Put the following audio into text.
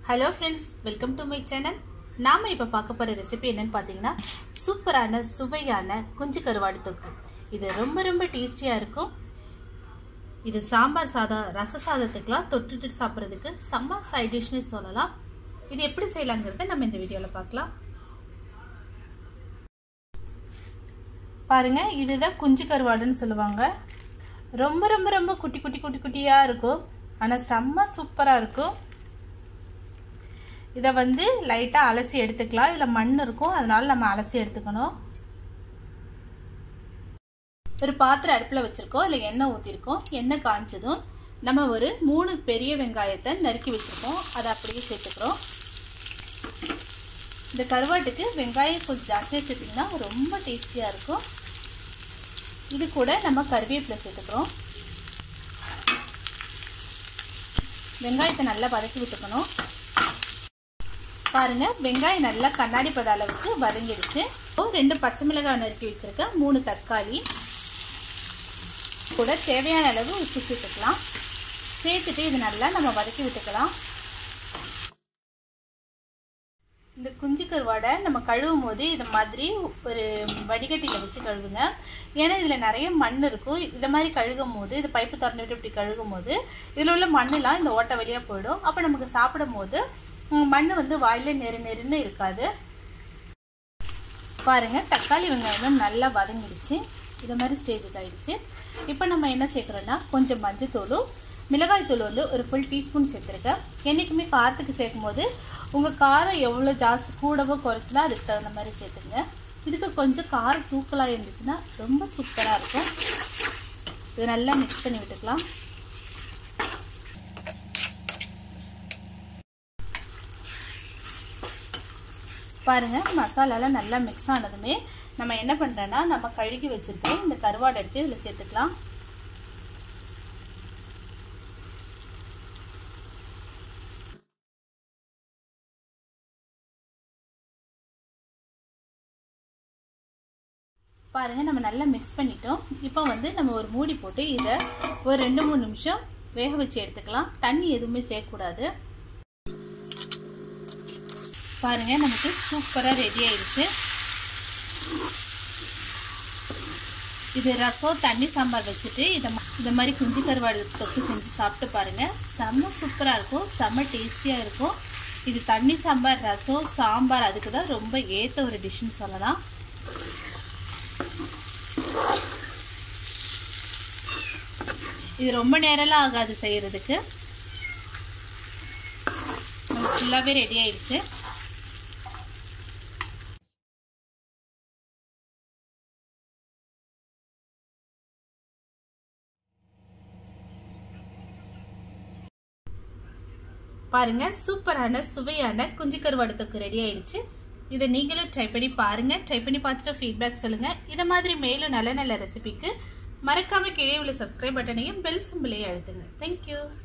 hello friends welcome to my channel நாம் இப்போ பார்க்க போகிற ரெசிபி என்னன்னு பார்த்தீங்கன்னா சூப்பரான சுவையான குஞ்சு கருவாடு தொக்கு இது ரொம்ப ரொம்ப டேஸ்டியாக இருக்கும் இது சாம்பார் சாதம் ரச சாதத்துக்கெலாம் தொட்டுட்டு சாப்பிட்றதுக்கு செம்ம சைட் டிஷ்னு சொல்லலாம் இது எப்படி செய்யலாங்கிறத நம்ம இந்த வீடியோவில் பார்க்கலாம் பாருங்க இதுதான் குஞ்சு கருவாடுன்னு சொல்லுவாங்க ரொம்ப ரொம்ப ரொம்ப குட்டி குட்டி குட்டி குட்டியாக இருக்கும் ஆனால் செம்ம சூப்பராக இருக்கும் இதை வந்து லைட்டாக அலசி எடுத்துக்கலாம் இதில் மண் இருக்கும் அதனால நம்ம அலசி எடுத்துக்கணும் ஒரு பாத்திரம் அடுப்பில் வச்சுருக்கோம் இல்லை எண்ணெய் ஊற்றிருக்கோம் எண்ணெய் காய்ச்சதும் நம்ம ஒரு மூணு பெரிய வெங்காயத்தை நறுக்கி வச்சுருக்கோம் அதை அப்படியே சேர்த்துக்கிறோம் இந்த கருவாட்டுக்கு வெங்காயம் கொஞ்சம் ஜாஸ்தியாக சேர்த்திங்கன்னா ரொம்ப டேஸ்டியாக இருக்கும் இது கூட நம்ம கருவேப்பிலை சேர்த்துக்கிறோம் வெங்காயத்தை நல்லா வதக்கி விட்டுக்கணும் பாருங்க வெங்காயம் நல்லா கண்ணாடி பத அளவுக்கு வதங்கிடுச்சு ரெண்டு பச்சை மிளகாய் நறுக்கி வச்சிருக்கேன் மூணு தக்காளி கூட தேவையான அளவு உப்பு சேர்த்துக்கலாம் சேர்த்துட்டு இது நல்லா நம்ம வதக்கி விட்டுக்கலாம் இந்த குஞ்சு கருவாடை நம்ம கழுவும் போது இது மாதிரி ஒரு வடிகட்டியில் வச்சு கழுவுங்க ஏன்னா இதில் நிறைய மண் இருக்கும் இந்த மாதிரி கழுகும் போது இது பைப்பு திறந்துட்டு இப்படி கழுகும் போது இதில் உள்ள மண்ணெலாம் இந்த ஓட்டை வழியாக போயிடும் அப்போ நமக்கு சாப்பிடும் போது மண் வந்து வாயில் நெரு நெருன்னு இருக்காது பாருங்கள் தக்காளி வெங்காயம் நல்லா வதங்கிடுச்சு இது மாதிரி ஸ்டேஜுக்கு ஆகிடுச்சு இப்போ நம்ம என்ன சேர்க்குறோன்னா கொஞ்சம் மஞ்சத்தூளும் மிளகாய் தூள் வந்து ஒரு ஃபுல் டீஸ்பூன் சேர்த்துருக்கேன் என்றைக்குமே காரத்துக்கு சேர்க்கும் போது உங்கள் காரம் எவ்வளோ ஜாஸ்தி கூடவோ குறைச்சலாம் அதுக்கு தகுந்த மாதிரி சேர்த்துங்க இதுக்கு கொஞ்சம் காரம் தூக்கலாக இருந்துச்சுன்னா ரொம்ப சூப்பராக இருக்கும் இது நல்லா மிக்ஸ் பண்ணி விட்டுக்கலாம் பாருங்கள் மசாலாலாம் நல்லா மிக்ஸ் ஆனதுமே நம்ம என்ன பண்ணுறோன்னா நம்ம கழுகி வச்சுருக்கோம் இந்த கருவாடை எடுத்து இதில் சேர்த்துக்கலாம் பாருங்கள் நம்ம நல்லா மிக்ஸ் பண்ணிட்டோம் இப்போ வந்து நம்ம ஒரு மூடி போட்டு இதை ஒரு ரெண்டு மூணு நிமிஷம் வேக வச்சு எடுத்துக்கலாம் தண்ணி எதுவுமே சேர்க்கக்கூடாது பாருங்கள் நமக்கு சூப்பராக ரெடி ஆயிடுச்சு இது ரசம் தண்ணி சாம்பார் வச்சுட்டு இதை இந்த மாதிரி குஞ்சு கருவாடு தொக்கு செஞ்சு சாப்பிட்டு பாருங்கள் செம்ம சூப்பராக இருக்கும் செம்ம டேஸ்டியாக இருக்கும் இது தண்ணி சாம்பார் ரசம் சாம்பார் அதுக்கு தான் ரொம்ப ஏற்ற ஒரு டிஷ்ஷுன்னு சொல்லலாம் இது ரொம்ப நேரம்லாம் ஆகாது செய்கிறதுக்கு நம்ம ஃபுல்லாகவே ரெடி ஆயிடுச்சு பாருங்க சூப்பரான சுவையான குஞ்சு கருவாடு தொக்கு ரெடி ஆயிடுச்சு இதை நீங்களும் ட்ரை பண்ணி பாருங்க ட்ரை பண்ணி பார்த்துட்டு ஃபீட்பேக் சொல்லுங்க இதை மாதிரி மேலும் நல்ல நல்ல ரெசிபிக்கு மறக்காம கீழே உள்ள சப்ஸ்கிரைப் பட்டனையும் பெல் சிம்பிளையும் அழுத்துங்க தேங்க்யூ